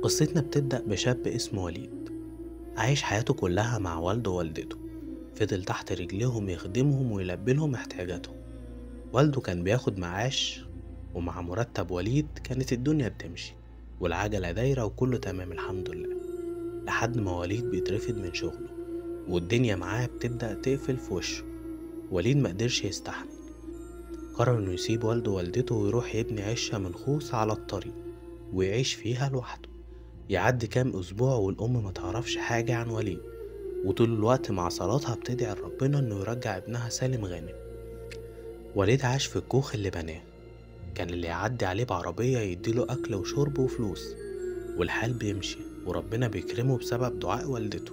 قصتنا بتبدأ بشاب اسمه وليد عايش حياته كلها مع والده ووالدته فضل تحت رجليهم يخدمهم ويلبي لهم احتياجاتهم والده كان بياخد معاش ومع مرتب وليد كانت الدنيا بتمشي والعجلة دايرة وكله تمام الحمد لله لحد ما وليد بيترفد من شغله والدنيا معاه بتبدأ تقفل في وشه وليد مقدرش يستحمل قرر انه يسيب والده ووالدته ويروح يبني عشة منخوصة على الطريق ويعيش فيها لوحده يعدي كام أسبوع والأم ما تعرفش حاجة عن وليد وطول الوقت مع صلاتها بتدعي لربنا إنه يرجع ابنها سالم غانم وليد عاش في الكوخ اللي بناه كان اللي يعدي عليه بعربية يديله أكل وشرب وفلوس والحال بيمشي وربنا بيكرمه بسبب دعاء والدته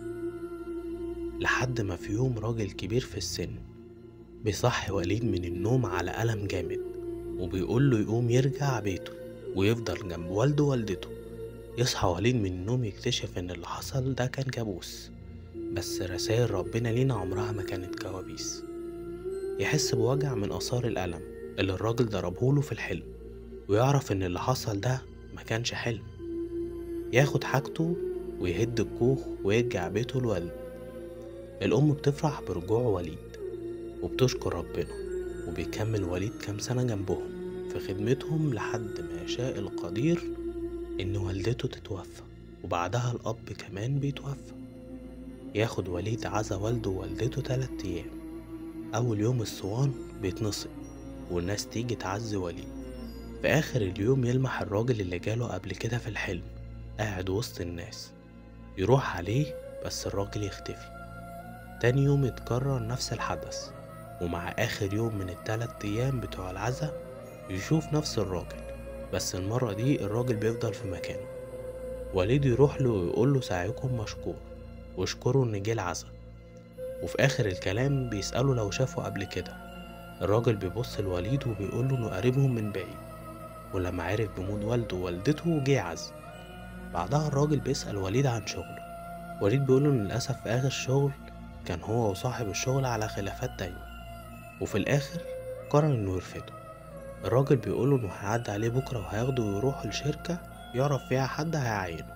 لحد ما في يوم راجل كبير في السن بيصحي وليد من النوم على ألم جامد وبيقول له يقوم يرجع بيته ويفضل جنب والده ووالدته يصحى وليد من النوم يكتشف ان اللي حصل ده كان كابوس بس رسائل ربنا لينا عمرها ما كانت كوابيس يحس بوجع من آثار الألم اللي الراجل ضربهوله في الحلم ويعرف ان اللي حصل ده ما كانش حلم ياخد حاجته ويهد الكوخ ويرجع بيته الولد الأم بتفرح برجوع وليد وبتشكر ربنا وبيكمل وليد كام سنة جنبهم في خدمتهم لحد ما يشاء القدير إن والدته تتوفى وبعدها الأب كمان بيتوفى ياخد وليد عزا والده ووالدته تلات أيام أول يوم الصوان بيتنصب والناس تيجي تعزي وليد في آخر اليوم يلمح الراجل اللي جاله قبل كده في الحلم قاعد وسط الناس يروح عليه بس الراجل يختفي تاني يوم يتكرر نفس الحدث ومع آخر يوم من التلات أيام بتوع العزا يشوف نفس الراجل بس المرة دي الراجل بيفضل في مكانه وليد يروح له ويقول له سعيكم مشكور واشكره إن جه العزا وفي آخر الكلام بيسأله لو شافه قبل كده الراجل بيبص لوليد وبيقول له إنه قريبهم من بعيد ولما عرف بموت والده ووالدته جه عزا بعدها الراجل بيسأل وليد عن شغله وليد بيقوله إن للأسف في آخر الشغل كان هو وصاحب الشغل على خلافات دايما وفي الآخر قرر إنه يرفضه الراجل بيقوله إنه هيعدي عليه بكرة وهياخده ويروح الشركة يعرف فيها حد هيعينه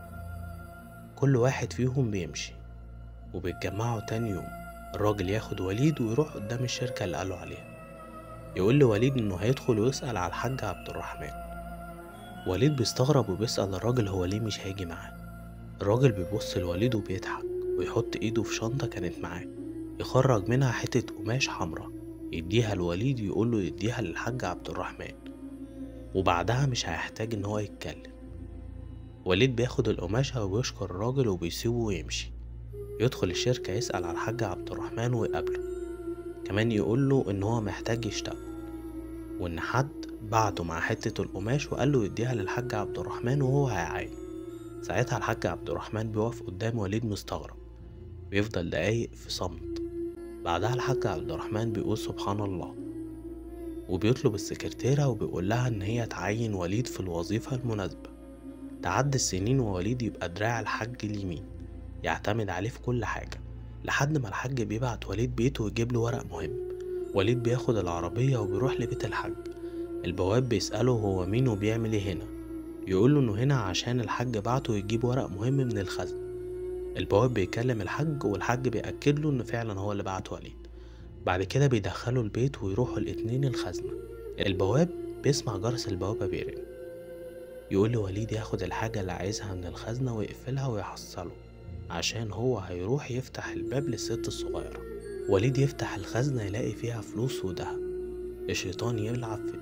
كل واحد فيهم بيمشي وبيتجمعوا تاني يوم الراجل ياخد وليد ويروح قدام الشركة اللي قالوا عليها يقول لوليد إنه هيدخل ويسأل على الحاج عبد الرحمن وليد بيستغرب وبيسأل الراجل هو ليه مش هيجي معاه الراجل بيبص لوليد وبيضحك ويحط ايده في شنطة كانت معاه يخرج منها حتة قماش حمرا يديها لوليد يقوله يديها للحاج عبد الرحمن وبعدها مش هيحتاج ان هو يتكلم وليد بياخد القماشة وبيشكر الراجل وبيسيبه ويمشي يدخل الشركة يسأل على الحاج عبد الرحمن ويقابله كمان يقوله ان هو محتاج يشتغل وان حد بعته مع حتة القماش وقال له يديها للحاج عبد الرحمن وهو هيعاين ساعتها الحاج عبد الرحمن بيقف قدام وليد مستغرب بيفضل دقايق في صمت بعدها الحاج عبد الرحمن بيقول سبحان الله وبيطلب السكرتيرة وبيقول لها إن هي تعين وليد في الوظيفة المناسبة تعدي السنين ووليد يبقى دراع الحاج اليمين يعتمد عليه في كل حاجة لحد ما الحاج بيبعت وليد بيته ويجيب له ورق مهم وليد بياخد العربية وبيروح لبيت الحاج البواب بيسأله هو مين وبيعمل ايه هنا يقوله انه هنا عشان الحاج بعته يجيب ورق مهم من الخزن البواب بيكلم الحاج والحاج بيأكد له ان فعلا هو اللي بعت وليد بعد كده بيدخله البيت ويروحوا الاتنين الخزنة البواب بيسمع جرس البوابة بيرن يقول لوليد ياخد الحاجة اللي عايزها من الخزنة ويقفلها ويحصله عشان هو هيروح يفتح الباب للست الصغيرة وليد يفتح الخزنة يلاقي فيها فلوس وذهب الشيطان يلعب في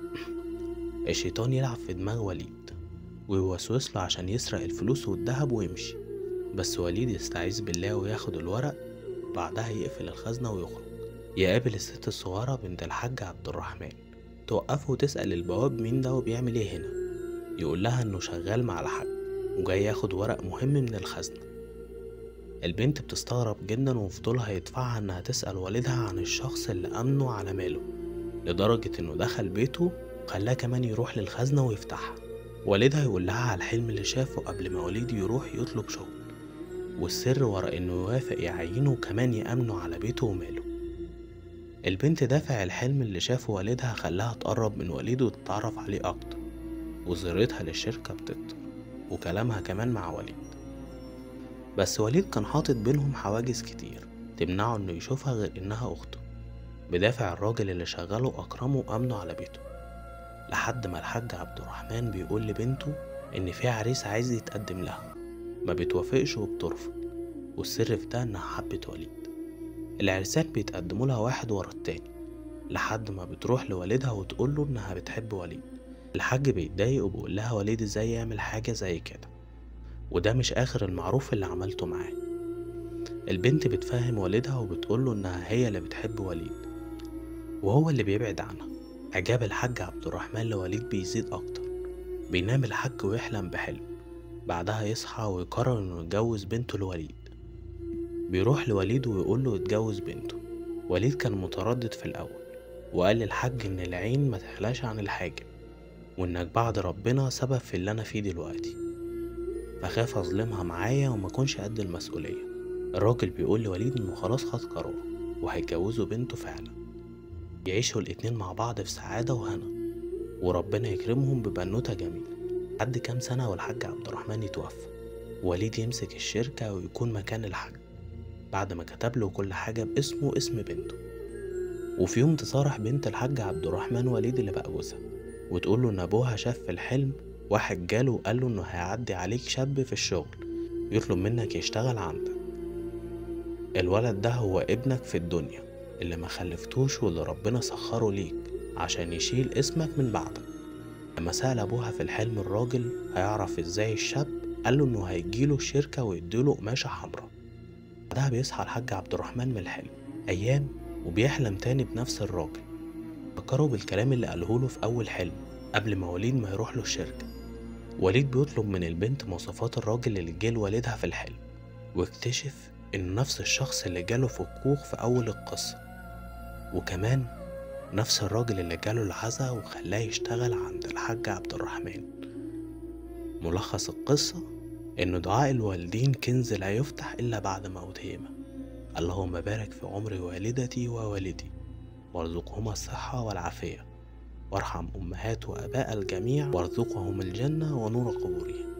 الشيطان يلعب في دماغ وليد ويوسوس له عشان يسرق الفلوس والذهب ويمشي بس وليد يستعيذ بالله وياخد الورق بعدها يقفل الخزنة ويخرج يقابل الست الصغيرة بنت الحاج عبد الرحمن توقفه وتسأل البواب مين ده وبيعمل ايه هنا يقول لها انه شغال مع الحاج وجاي ياخد ورق مهم من الخزنة البنت بتستغرب جدا وفضولها يدفعها انها تسأل والدها عن الشخص اللي أمنه على ماله لدرجة انه دخل بيته خلاه كمان يروح للخزنة ويفتحها والدها يقول لها على الحلم اللي شافه قبل ما وليد يروح يطلب شغل والسر ورا انه يوافق يعينه وكمان يأمنه على بيته وماله البنت دافع الحلم اللي شافه والدها خلاها تقرب من وليد وتتعرف عليه أكتر وزيارتها للشركة بتكتر وكلامها كمان مع وليد بس وليد كان حاطط بينهم حواجز كتير تمنعه انه يشوفها غير انها اخته بدافع الراجل اللي شغله اكرمه وامنه على بيته لحد ما الحاج عبد الرحمن بيقول لبنته ان في عريس عايز يتقدم لها ما بتوافقش وبترفض والسر في ده انها حبت وليد العرسان بيتقدموا لها واحد ورا التاني لحد ما بتروح لوالدها وتقوله انها بتحب وليد الحاج بيتضايق وبيقول لها وليد ازاي يعمل حاجة زي كده وده مش اخر المعروف اللي عملته معاه البنت بتفهم والدها وبتقوله انها هي اللي بتحب وليد وهو اللي بيبعد عنها اعجاب الحاج عبد الرحمن لوليد بيزيد اكتر بينام الحاج ويحلم بحلم بعدها يصحى ويقرر انه يتجوز بنته لوليد بيروح لوليد ويقوله يتجوز بنته وليد كان متردد في الاول وقال للحاج ان العين ما تحلاش عن الحاجب وانك بعد ربنا سبب في اللي انا فيه دلوقتي فخاف اظلمها معايا وما كنش قد المسؤولية الراجل بيقول لوليد انه خلاص خد قرار وهيتجوزوا بنته فعلا يعيشوا الاتنين مع بعض في سعادة وهنا وربنا يكرمهم ببنوتة جميلة عد كام سنة والحاج عبد الرحمن يتوفى وليد يمسك الشركة ويكون مكان الحاج بعد ما كتب له كل حاجة باسمه واسم بنته وفي يوم تصارح بنت الحاج عبد الرحمن وليد اللي بقى جوزها وتقول له ان ابوها شاف في الحلم واحد جاله وقال له انه هيعدي عليك شاب في الشغل يطلب منك يشتغل عندك الولد ده هو ابنك في الدنيا اللي ما خلفتوش واللي ربنا سخره ليك عشان يشيل اسمك من بعدك لما سأل أبوها في الحلم الراجل هيعرف ازاي الشاب قاله انه هيجيله الشركة ويديله قماشة حمراء بعدها بيصحى الحاج عبد الرحمن من الحلم أيام وبيحلم تاني بنفس الراجل فكروا بالكلام اللي قالهوله في أول حلم قبل ما وليد ما يروح له الشركة وليد بيطلب من البنت مواصفات الراجل اللي جه لوالدها في الحلم واكتشف إنه نفس الشخص اللي جاله في الكوخ في أول القصة وكمان نفس الراجل اللي جاله العزا وخلاه يشتغل عند الحاج عبد الرحمن ملخص القصة إن دعاء الوالدين كنز لا يفتح إلا بعد موتهما اللهم بارك في عمر والدتي ووالدي وارزقهما الصحة والعافية وارحم أمهات وآباء الجميع وارزقهم الجنة ونور قبورهم